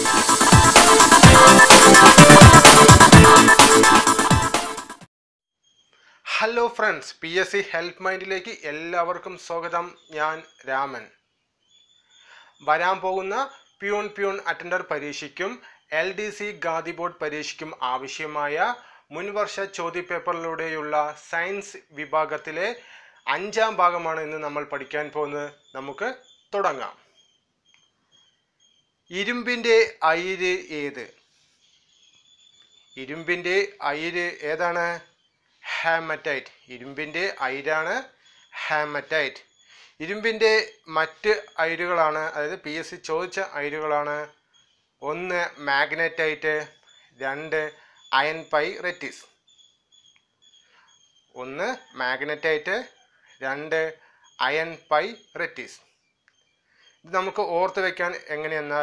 hello friends P S C help മൈൻഡിലേക്ക് എല്ലാവർക്കും സ്വാഗതം ഞാൻ രാമൻ വരാൻ പോകുന്ന പ്യൂൺ പ്യൂൺ അറ്റൻഡർ പരീക്ഷയ്ക്കും എൽ ഡി സി ഗാദി ബോർഡ് പരീക്ഷയ്ക്കും ആവശ്യമായ മുൻവർഷ ചോദ്യപേപ്പറിലൂടെയുള്ള സയൻസ് വിഭാഗത്തിലെ അഞ്ചാം ഭാഗമാണ് ഇന്ന് നമ്മൾ പഠിക്കാൻ പോകുന്നത് നമുക്ക് തുടങ്ങാം ഇരുമ്പിൻ്റെ അയിര് ഏത് ഇരുമ്പിൻ്റെ അയിര് ഏതാണ് ഹാമറ്റൈറ്റ് ഇരുമ്പിൻ്റെ അയിരാണ് ഹാമറ്റൈറ്റ് ഇരുമ്പിൻ്റെ മറ്റ് അയിരുകളാണ് അതായത് പി എസ് സി ചോദിച്ച അയിരുകളാണ് ഒന്ന് മാഗ്നറ്റൈറ്റ് രണ്ട് അയൺ പൈ റെറ്റിസ് ഒന്ന് മാഗ്നറ്റൈറ്റ് രണ്ട് അയൺ പൈ റെറ്റിസ് ഇത് നമുക്ക് ഓർത്ത് വെക്കാൻ എങ്ങനെയെന്നാൽ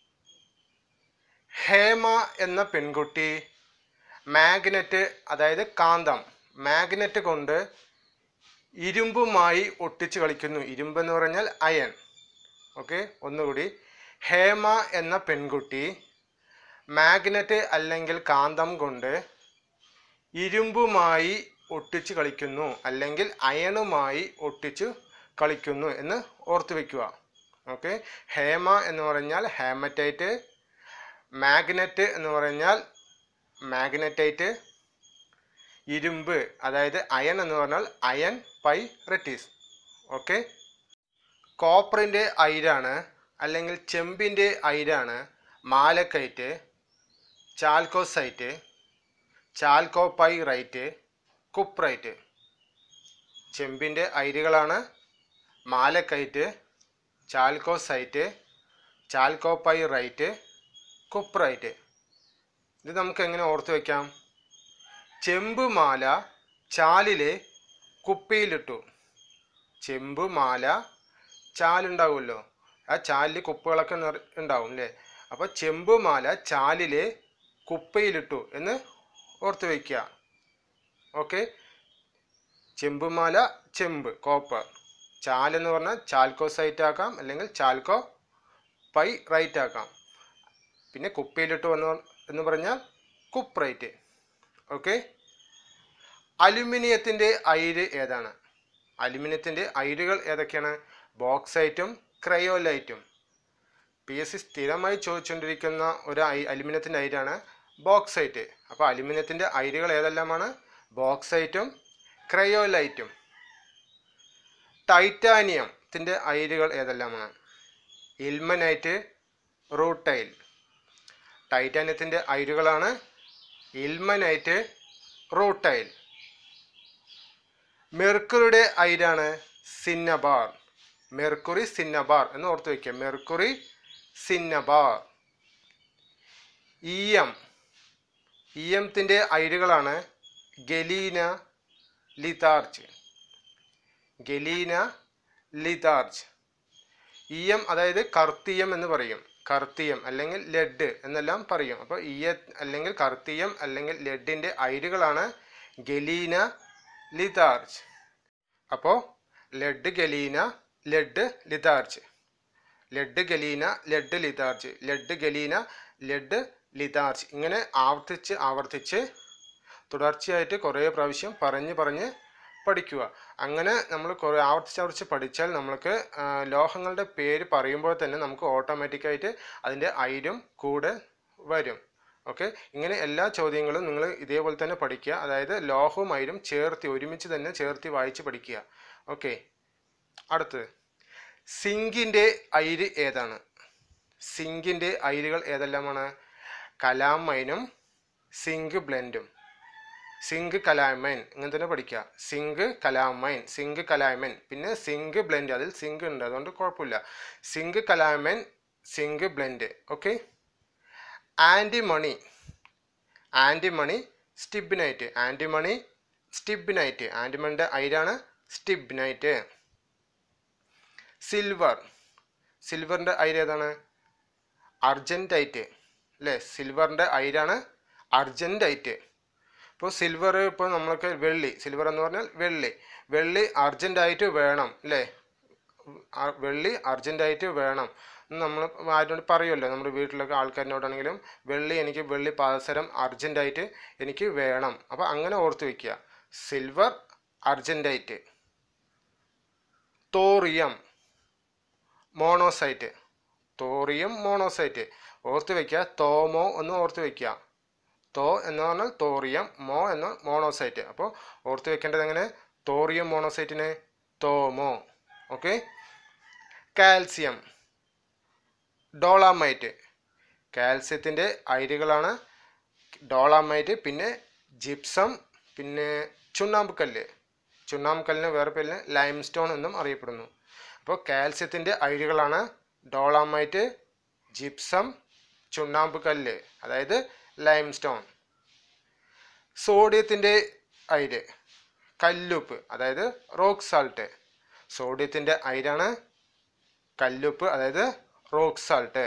ഹേമ എന്ന പെൺകുട്ടി മാഗ്നറ്റ് അതായത് കാന്തം മാഗ്നറ്റ് കൊണ്ട് ഇരുമ്പുമായി ഒട്ടിച്ച് കളിക്കുന്നു ഇരുമ്പ് എന്ന് പറഞ്ഞാൽ അയൺ ഓക്കെ ഒന്നുകൂടി ഹേമ എന്ന പെൺകുട്ടി മാഗ്നറ്റ് അല്ലെങ്കിൽ കാന്തം കൊണ്ട് ഇരുമ്പുമായി ഒട്ടിച്ച് കളിക്കുന്നു അല്ലെങ്കിൽ അയണുമായി ഒട്ടിച്ച് കളിക്കുന്നു എന്ന് ഓർത്ത് വെക്കുക ഓക്കെ ഹേമ എന്ന് പറഞ്ഞാൽ ഹാമറ്റൈറ്റ് മാഗ്നറ്റ് എന്ന് പറഞ്ഞാൽ മാഗ്നറ്റൈറ്റ് ഇരുമ്പ് അതായത് അയൺ എന്ന് പറഞ്ഞാൽ അയൺ പൈ റെറ്റീസ് ഓക്കെ കോപ്പറിൻ്റെ അയിരാണ് അല്ലെങ്കിൽ ചെമ്പിൻ്റെ അയിരാണ് മാലക്കൈറ്റ് ചാൽക്കോസൈറ്റ് ചാൽക്കോപൈറൈറ്റ് കുപ്രൈറ്റ് ചെമ്പിൻ്റെ അയിരുകളാണ് മാലക്കൈറ്റ് ചാൽക്കോസൈറ്റ് ചാൽക്കോപൈറൈറ്റ് കുപ്രൈറ്റ് ഇത് നമുക്ക് എങ്ങനെ ഓർത്ത് വെക്കാം ചെമ്പ് മാല ചാലിലെ കുപ്പിയിലിട്ടു ചെമ്പ് മാല ചാലുണ്ടാവുമല്ലോ ആ ചാലിൽ കുപ്പകളൊക്കെ നിറ ഉണ്ടാവും അല്ലേ അപ്പോൾ ചെമ്പ് മാല ചാലിലെ കുപ്പയിലിട്ടു എന്ന് ഓർത്ത് വയ്ക്കുക ഓക്കെ ചെമ്പുമാല ചെമ്പ് കോപ്പർ ചാലെന്ന് പറഞ്ഞാൽ ചാൽക്കോസൈറ്റ് ആക്കാം അല്ലെങ്കിൽ ചാൽക്കോ പൈ റൈറ്റ് ആക്കാം പിന്നെ കുപ്പിയിലിട്ട് വന്ന് എന്ന് പറഞ്ഞാൽ കുപ്രൈറ്റ് ഓക്കെ അലുമിനിയത്തിൻ്റെ അയിര് ഏതാണ് അലുമിനിയത്തിൻ്റെ അയിരുകൾ ഏതൊക്കെയാണ് ബോക്സൈറ്റും ക്രയോലൈറ്റും പി എസ് സി സ്ഥിരമായി ചോദിച്ചുകൊണ്ടിരിക്കുന്ന ഒരു ഐ അലുമിനിയത്തിൻ്റെ അയിരാണ് ബോക്സൈറ്റ് അപ്പോൾ അലുമിനിയത്തിൻ്റെ അയിരുകൾ ഏതെല്ലാമാണ് ബോക്സൈറ്റും ക്രയോലൈറ്റും ടൈറ്റാനിയത്തിൻ്റെ അയിരുകൾ ഏതെല്ലാമാണ് ഇൽമനൈറ്റ് റൂട്ടൈൽ ടൈറ്റാനിയത്തിൻ്റെ അയിരുകളാണ് ഇൽമനൈറ്റ് റൂട്ടൈൽ മെർക്കുറിയുടെ അയിരാണ് സിന്നബാർ മെർക്കുറി സിന്നബാർ എന്ന് ഓർത്ത് വയ്ക്കുക മെർക്കുറി സിന്നബാർ ഇയം ഇയംത്തിൻ്റെ അയിരുകളാണ് ഗലീന ലിതാർച്ച് ഗലീന ലിതാർച്ച് ഇയം അതായത് കർത്തിയം എന്ന് പറയും കർത്തിയം അല്ലെങ്കിൽ ലെഡ് എന്നെല്ലാം പറയും അപ്പോൾ ഇയ അല്ലെങ്കിൽ കർത്തിയം അല്ലെങ്കിൽ ലെഡിൻ്റെ അയിരുകളാണ് ഗലീന ലിതാർച്ച് അപ്പോൾ lead galena lead litharge lead galena lead litharge lead galena lead litharge ഇങ്ങനെ ആവർത്തിച്ച് ആവർത്തിച്ച് തുടർച്ചയായിട്ട് കുറേ പ്രാവശ്യം പറഞ്ഞ് പറഞ്ഞ് പഠിക്കുക അങ്ങനെ നമ്മൾ കുറേ ആവർത്തിച്ച് ആവർത്തിച്ച് പഠിച്ചാൽ നമ്മൾക്ക് ആ, ലോഹങ്ങളുടെ പേര് പറയുമ്പോൾ തന്നെ നമുക്ക് ഓട്ടോമാറ്റിക്കായിട്ട് അതിൻ്റെ ഐരും കൂടെ വരും ഓക്കെ ഇങ്ങനെ എല്ലാ ചോദ്യങ്ങളും നിങ്ങൾ ഇതേപോലെ തന്നെ പഠിക്കുക അതായത് ലോഹവും ഐരും ചേർത്തി ഒരുമിച്ച് തന്നെ ചേർത്തി വായിച്ച് പഠിക്കുക ഓക്കെ അടുത്തത് സിങ്കിൻ്റെ അയിര് ഏതാണ് സിങ്കിൻ്റെ അയിരുകൾ ഏതെല്ലാമാണ് കലാമൈനും സിങ്ക് ബ്ലെൻഡും സിങ്ക് കലാമൈൻ ഇങ്ങനെ തന്നെ പഠിക്കുക സിങ്ക് കലാമൈൻ സിങ്ക് കലാമൈൻ പിന്നെ സിങ്ക് ബ്ലെൻഡ് അതിൽ സിങ്ക് ഉണ്ട് അതുകൊണ്ട് കുഴപ്പമില്ല zinc calamine zinc blende okay antimony antimony stibnite antimony stibnite ആൻറ്റിമണിയുടെ അയിരാണ് സ്റ്റിബിനൈറ്റ് സിൽവർ സിൽവറിൻ്റെ അയിര് ഏതാണ് അർജൻറ്റൈറ്റ് അല്ലേ സിൽവറിൻ്റെ അയിരാണ് അർജൻറ്റൈറ്റ് ഇപ്പോൾ സിൽവർ ഇപ്പോൾ നമ്മൾക്ക് വെള്ളി സിൽവർ എന്ന് പറഞ്ഞാൽ വെള്ളി വെള്ളി അർജൻറ്റായിട്ട് വേണം അല്ലേ ആ വെള്ളി അർജൻറ്റായിട്ട് വേണം നമ്മൾ ആരോട് പറയുമല്ലോ നമ്മുടെ വീട്ടിലൊക്കെ ആൾക്കാരിനോടാണെങ്കിലും വെള്ളി എനിക്ക് വെള്ളി പാദസരം അർജൻറ്റായിട്ട് എനിക്ക് വേണം അപ്പോൾ അങ്ങനെ ഓർത്ത് വയ്ക്കുക സിൽവർ അർജൻറ്റായിട്ട് തോറിയം മോണോസൈറ്റ് തോറിയം മോണോസൈറ്റ് ഓർത്ത് വയ്ക്കുക തോമോ എന്ന് ഓർത്ത് വയ്ക്കുക തോ എന്ന് പറഞ്ഞാൽ തോറിയം മോ എന്ന് മോണോസൈറ്റ് അപ്പോൾ ഓർത്ത് വെക്കേണ്ടത് എങ്ങനെ തോറിയം മോണോസൈറ്റിന് തോമോ ഓക്കെ കാൽസ്യം ഡോളാമൈറ്റ് കാൽസ്യത്തിൻ്റെ അയിരുകളാണ് ഡോളാമൈറ്റ് പിന്നെ ജിപ്സം പിന്നെ ചുണ്ണാമ്പ് കല്ല് ചുണ്ണാമ്പ് കല്ലിന് വേറെ പേരിന് ലൈം സ്റ്റോൺ എന്നും അറിയപ്പെടുന്നു അപ്പോൾ കാൽസ്യത്തിൻ്റെ അയിരുകളാണ് ഡോളാമൈറ്റ് ജിപ്സം ചുണ്ണാമ്പ് കല്ല് അതായത് ലൈം സ്റ്റോൺ സോഡിയത്തിൻ്റെ അയിര് കല്ലുപ്പ് അതായത് റോക്ക് സാൾട്ട് സോഡിയത്തിൻ്റെ അയിരാണ് കല്ലുപ്പ് അതായത് റോക്ക് സാൾട്ട്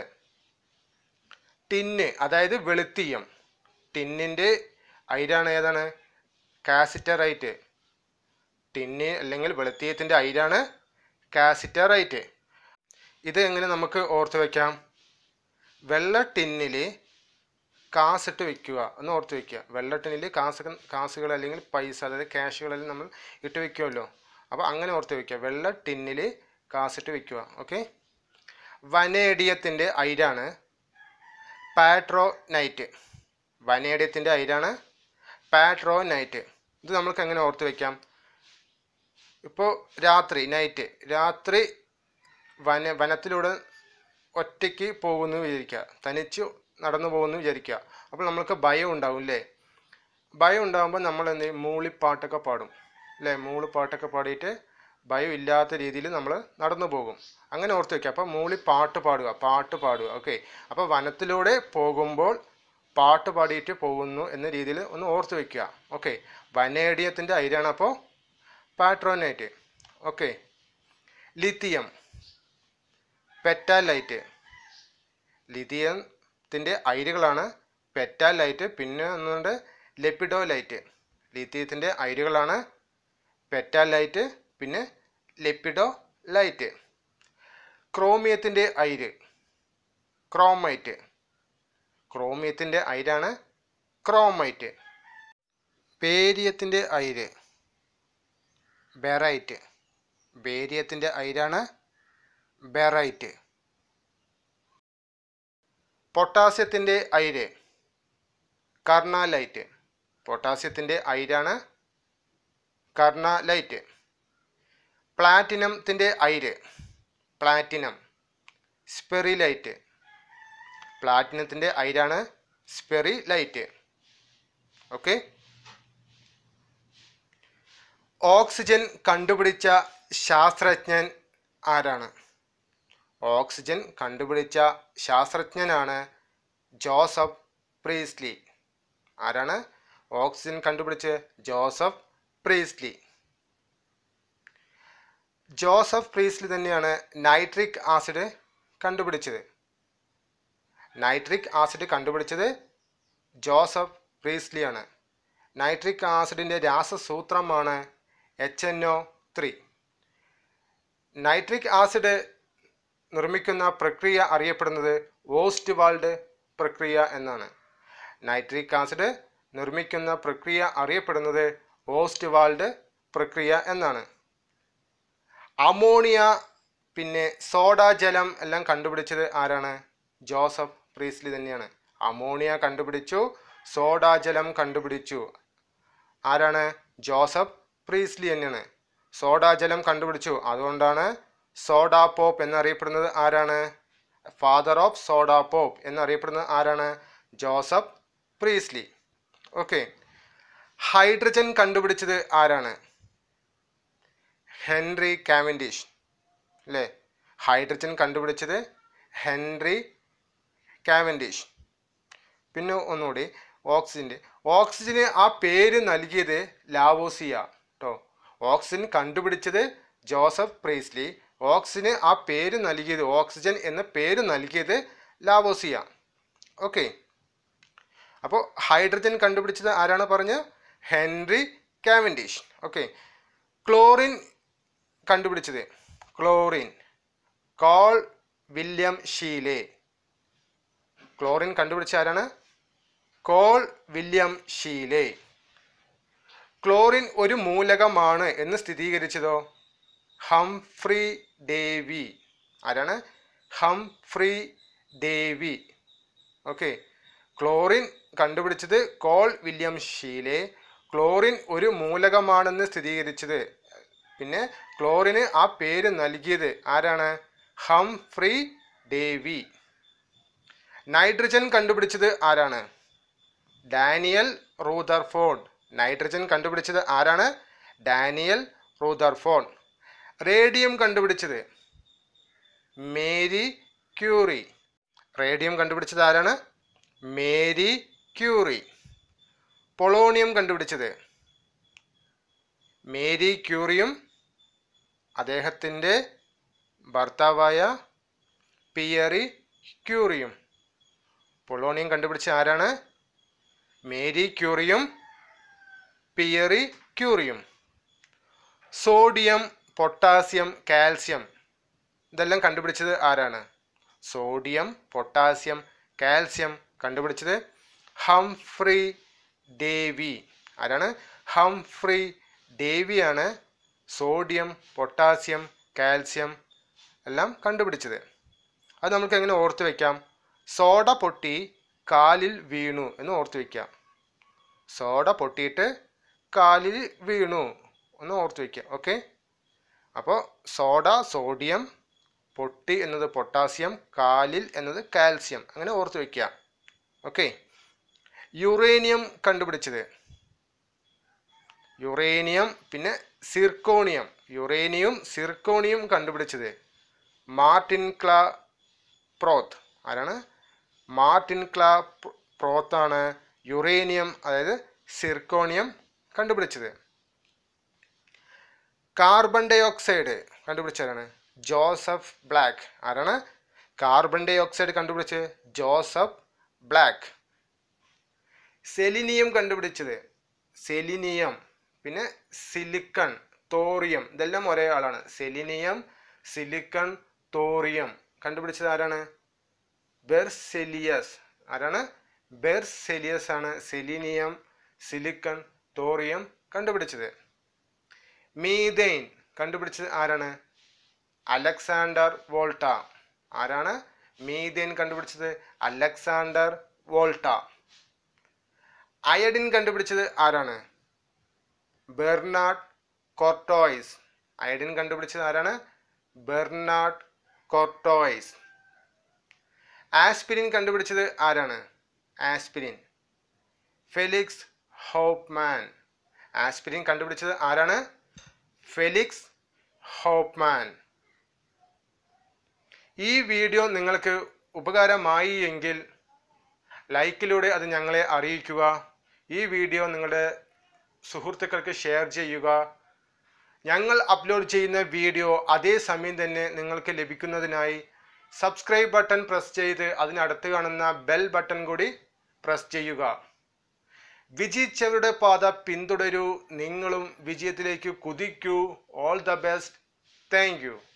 ടിന്ന് അതായത് വെളുത്തീയം ടിന്നിൻ്റെ അയിരാണ് ഏതാണ് കാസിറ്ററൈറ്റ് ടിന്ന് അല്ലെങ്കിൽ വെളുത്തീയത്തിൻ്റെ അയിരാണ് കാസിറ്ററൈറ്റ് ഇത് എങ്ങനെ നമുക്ക് ഓർത്ത് വയ്ക്കാം വെള്ള ടിന്നിൽ കാസിട്ട് വെക്കുക എന്ന് ഓർത്ത് വെക്കുക വെള്ള ടിന്നിൽ കാസ് കാസുകൾ അല്ലെങ്കിൽ പൈസ അതായത് ക്യാഷുകളെല്ലാം നമ്മൾ ഇട്ട് വെക്കുമല്ലോ അപ്പോൾ അങ്ങനെ ഓർത്ത് വെക്കുക വെള്ള ടിന്നിൽ കാസിട്ട് വെക്കുക ഓക്കെ വനേഡിയത്തിൻ്റെ അയിരാണ് പാട്രോനൈറ്റ് വനേഡിയത്തിൻ്റെ അയിരാണ് പാട്രോനൈറ്റ് ഇത് നമ്മൾക്ക് എങ്ങനെ ഓർത്ത് വെക്കാം ഇപ്പോൾ രാത്രി നൈറ്റ് രാത്രി വന വനത്തിലൂടെ ഒറ്റയ്ക്ക് പോകുന്നു വിചാരിക്കുക തനിച്ച് നടന്നു പോകുന്നു വിചാരിക്കുക അപ്പോൾ നമ്മൾക്ക് ഭയം ഉണ്ടാവും അല്ലേ ഭയം ഉണ്ടാകുമ്പോൾ നമ്മൾ എന്ത് ചെയ്യും മൂളിപ്പാട്ടൊക്കെ പാടും അല്ലേ മൂളിപ്പാട്ടൊക്കെ പാടിയിട്ട് ഭയം ഇല്ലാത്ത രീതിയിൽ നമ്മൾ നടന്നു പോകും അങ്ങനെ ഓർത്ത് വയ്ക്കുക അപ്പോൾ മൂളി പാട്ട് പാടുക പാട്ട് പാടുക ഓക്കെ അപ്പോൾ വനത്തിലൂടെ പോകുമ്പോൾ പാട്ട് പാടിയിട്ട് പോകുന്നു എന്ന രീതിയിൽ ഒന്ന് ഓർത്ത് വയ്ക്കുക ഓക്കെ വനേഡിയത്തിൻ്റെ അയിരാണ് അപ്പോൾ പാട്രോനൈറ്റ് ഓക്കെ ലിത്തിയം പെറ്റാലൈറ്റ് ലിത്തിയത്തിൻ്റെ അയിരുകളാണ് പെറ്റാലൈറ്റ് പിന്നെ ഒന്നുണ്ട് ലെപ്പിഡോലൈറ്റ് ലിത്തിയത്തിൻ്റെ അയിരുകളാണ് പെറ്റാലൈറ്റ് പിന്നെ ലെപ്പിഡോലൈറ്റ് ക്രോമിയത്തിൻ്റെ അയിര് ക്രോമൈറ്റ് ക്രോമിയത്തിൻ്റെ അയിരാണ് ക്രോമൈറ്റ് പേരിയത്തിൻ്റെ അയിര് ബെറൈറ്റ് ബേരിയത്തിൻ്റെ അയിരാണ് ബെറൈറ്റ് പൊട്ടാസ്യത്തിൻ്റെ അയിര് കർണാലൈറ്റ് പൊട്ടാസ്യത്തിൻ്റെ അയിരാണ് കർണാലൈറ്റ് പ്ലാറ്റിനത്തിൻ്റെ അയിര് പ്ലാറ്റിനം സ്പെറിലൈറ്റ് പ്ലാറ്റിനത്തിൻ്റെ അയിരാണ് സ്പെറിലൈറ്റ് ഓക്കെ ഓക്സിജൻ കണ്ടുപിടിച്ച ശാസ്ത്രജ്ഞൻ ആരാണ് ഓക്സിജൻ കണ്ടുപിടിച്ച ശാസ്ത്രജ്ഞനാണ് ജോസഫ് പ്രീസ്ലി ആരാണ് ഓക്സിജൻ കണ്ടുപിടിച്ച് ജോസഫ് പ്രീസ്ലി ജോസഫ് പ്രീസ്ലി തന്നെയാണ് നൈട്രിക് ആസിഡ് കണ്ടുപിടിച്ചത് നൈട്രിക് ആസിഡ് കണ്ടുപിടിച്ചത് ജോസഫ് പ്രീസ്ലിയാണ് നൈട്രിക് ആസിഡിൻ്റെ രാസസൂത്രമാണ് H N O three nitric acid നിർമ്മിക്കുന്ന പ്രക്രിയ അറിയപ്പെടുന്നത് വോസ്റ്റ് വാൾഡ് പ്രക്രിയ എന്നാണ് നൈട്രിക് ആസിഡ് നിർമ്മിക്കുന്ന പ്രക്രിയ അറിയപ്പെടുന്നത് വോസ്റ്റ് വാൾഡ് പ്രക്രിയ എന്നാണ് അമോണിയ പിന്നെ സോഡ ജലം എല്ലാം കണ്ടുപിടിച്ചത് ആരാണ് ജോസഫ് പ്രീസ്ലി തന്നെയാണ് അമോണിയ കണ്ടുപിടിച്ചു സോഡാ ജലം കണ്ടുപിടിച്ചു ആരാണ് ജോസഫ് പ്രീസ്ലി തന്നെയാണ് സോഡാ ജലം കണ്ടുപിടിച്ചു അതുകൊണ്ടാണ് സോഡാ പോപ്പ് എന്നറിയപ്പെടുന്നത് ആരാണ് ഫാദർ ഓഫ് സോഡാ പോപ്പ് എന്നറിയപ്പെടുന്നത് ആരാണ് ജോസഫ് പ്രീസ്ലി ഓക്കെ ഹൈഡ്രജൻ കണ്ടുപിടിച്ചത് ആരാണ് ഹെൻറി കാവൻഡിഷ് അല്ലേ ഹൈഡ്രജൻ കണ്ടുപിടിച്ചത് ഹെൻറി കാവൻഡിഷ് പിന്നെ ഒന്നുകൂടി ഓക്സിജൻ്റെ ഓക്സിജന് ആ പേര് നൽകിയത് ലാവോസിയ കേട്ടോ ഓക്സിജൻ കണ്ടുപിടിച്ചത് ജോസഫ് പ്രീസ്ലി ഓക്സിജന് ആ പേര് നൽകിയത് ഓക്സിജൻ എന്ന പേര് നൽകിയത് ലാവോസിയ ഓക്കെ അപ്പോൾ ഹൈഡ്രജൻ കണ്ടുപിടിച്ചത് ആരാണ് പറഞ്ഞത് ഹെൻറി കാവൻഡിഷ് ഓക്കെ ക്ലോറിൻ കണ്ടുപിടിച്ചത് chlorine Carl William Scheele chlorine കണ്ടുപിടിച്ച ആരാണ് കോൾ വില്യം ഷീലെ ക്ലോറിൻ ഒരു മൂലകമാണ് എന്ന് സ്ഥിരീകരിച്ചതോ ഹംഫ്രി ഡേവി ആരാണ് ഹംഫ്രി ഡേവി ഓക്കെ ക്ലോറിൻ കണ്ടുപിടിച്ചത് കോൾ വില്യം ഷീലെ ക്ലോറിൻ ഒരു മൂലകമാണെന്ന് സ്ഥിരീകരിച്ചത് പിന്നെ ക്ലോറിന് ആ പേര് നൽകിയത് ആരാണ് ഹംഫ്രി ഡേവി നൈട്രജൻ കണ്ടുപിടിച്ചത് ആരാണ് ഡാനിയൽ റൂദർഫോർഡ് നൈട്രജൻ കണ്ടുപിടിച്ചത് ആരാണ് ഡാനിയൽ റൂദർഫോർഡ് റേഡിയം കണ്ടുപിടിച്ചത് മേരി ക്യൂറി റേഡിയം കണ്ടുപിടിച്ചത് ആരാണ് മേരി ക്യൂറി പൊളോണിയം കണ്ടുപിടിച്ചത് മേരി ക്യൂറിയും അദ്ദേഹത്തിൻ്റെ ഭർത്താവായ പിയറി ക്യൂറിയും പൊളോണിയം കണ്ടുപിടിച്ച ആരാണ് മേരി ക്യൂറിയും പിയറി ക്യൂറിയും സോഡിയം പൊട്ടാസ്യം കാൽസ്യം ഇതെല്ലാം കണ്ടുപിടിച്ചത് ആരാണ് സോഡിയം പൊട്ടാസ്യം കാൽസ്യം കണ്ടുപിടിച്ചത് ഹംഫ്രി ഡേവി ആരാണ് ഹംഫ്രി ഡേവിയാണ് സോഡിയം പൊട്ടാസ്യം കാൽസ്യം എല്ലാം കണ്ടുപിടിച്ചത് അത് നമുക്ക് എങ്ങനെ ഓർത്ത് വയ്ക്കാം സോഡ പൊട്ടി കാലിൽ വീണു എന്ന് ഓർത്ത് വയ്ക്കാം സോഡ പൊട്ടിയിട്ട് കാലിൽ വീണു എന്ന് ഓർത്ത് വയ്ക്കാം ഓക്കെ അപ്പോൾ സോഡ സോഡിയം പൊട്ടി എന്നത് പൊട്ടാസ്യം കാലിൽ എന്നത് കാൽസ്യം അങ്ങനെ ഓർത്ത് വയ്ക്കുക ഓക്കെ യുറേനിയം കണ്ടുപിടിച്ചത് യുറേനിയം പിന്നെ സിർക്കോണിയം യുറേനിയം സിർക്കോണിയം കണ്ടുപിടിച്ചത് മാർട്ടിൻ ക്ലാ പ്രോത്ത് ആരാണ് മാർട്ടിൻ ക്ലാ പ്രോത്താണ് യുറേനിയം അതായത് സിർക്കോണിയം കണ്ടുപിടിച്ചത് കാർബൺ ഡൈ ഓക്സൈഡ് കണ്ടുപിടിച്ചതാണ് ജോസഫ് ബ്ലാക്ക് ആരാണ് കാർബൺ ഡൈ ഓക്സൈഡ് കണ്ടുപിടിച്ചത് ജോസഫ് ബ്ലാക്ക് സെലിനിയം കണ്ടുപിടിച്ചത് സെലിനിയം പിന്നെ സിലിക്കൺ തോറിയം ഇതെല്ലാം ഒരേ ആളാണ് സെലിനിയം സിലിക്കൺ തോറിയം കണ്ടുപിടിച്ചത് ആരാണ് ബെർസെലിയസ് ആരാണ് ബെർസെലിയസ് ആണ് സെലിനിയം സിലിക്കൺ തോറിയം കണ്ടുപിടിച്ചത് മീതെയിൻ കണ്ടുപിടിച്ചത് ആരാണ് അലക്സാണ്ടർ വോൾട്ട ആരാണ് മീതെയിൻ കണ്ടുപിടിച്ചത് അലക്സാണ്ടർ വോൾട്ട അയഡിൻ കണ്ടുപിടിച്ചത് ആരാണ് ബെർണാഡ് കോർട്ടോയ്സ് അയഡിൻ കണ്ടുപിടിച്ചത് ആരാണ് ബെർണാഡ് കോർട്ടോയ്സ് ആസ്പിരിൻ കണ്ടുപിടിച്ചത് ആരാണ് ആസ്പിരിൻ ഫെലിക്സ് ഹോപ്പ്മാൻ ആസ്പിരിൻ കണ്ടുപിടിച്ചത് ആരാണ് ഫെലിക്സ് ഹോപ്പ്മാൻ ഈ വീഡിയോ നിങ്ങൾക്ക് ഉപകാരമായി എങ്കിൽ ലൈക്കിലൂടെ അത് ഞങ്ങളെ അറിയിക്കുക ഈ വീഡിയോ നിങ്ങളുടെ സുഹൃത്തുക്കൾക്ക് ഷെയർ ചെയ്യുക ഞങ്ങൾ അപ്ലോഡ് ചെയ്യുന്ന വീഡിയോ അതേ സമയം തന്നെ നിങ്ങൾക്ക് ലഭിക്കുന്നതിനായി സബ്സ്ക്രൈബ് ബട്ടൺ പ്രസ് ചെയ്ത് അതിനടുത്ത് കാണുന്ന ബെൽ ബട്ടൺ കൂടി പ്രസ് ചെയ്യുക വിജയിച്ചവരുടെ പാത പിന്തുടരൂ നിങ്ങളും വിജയത്തിലേക്ക് കുതിക്കൂ all the best thank U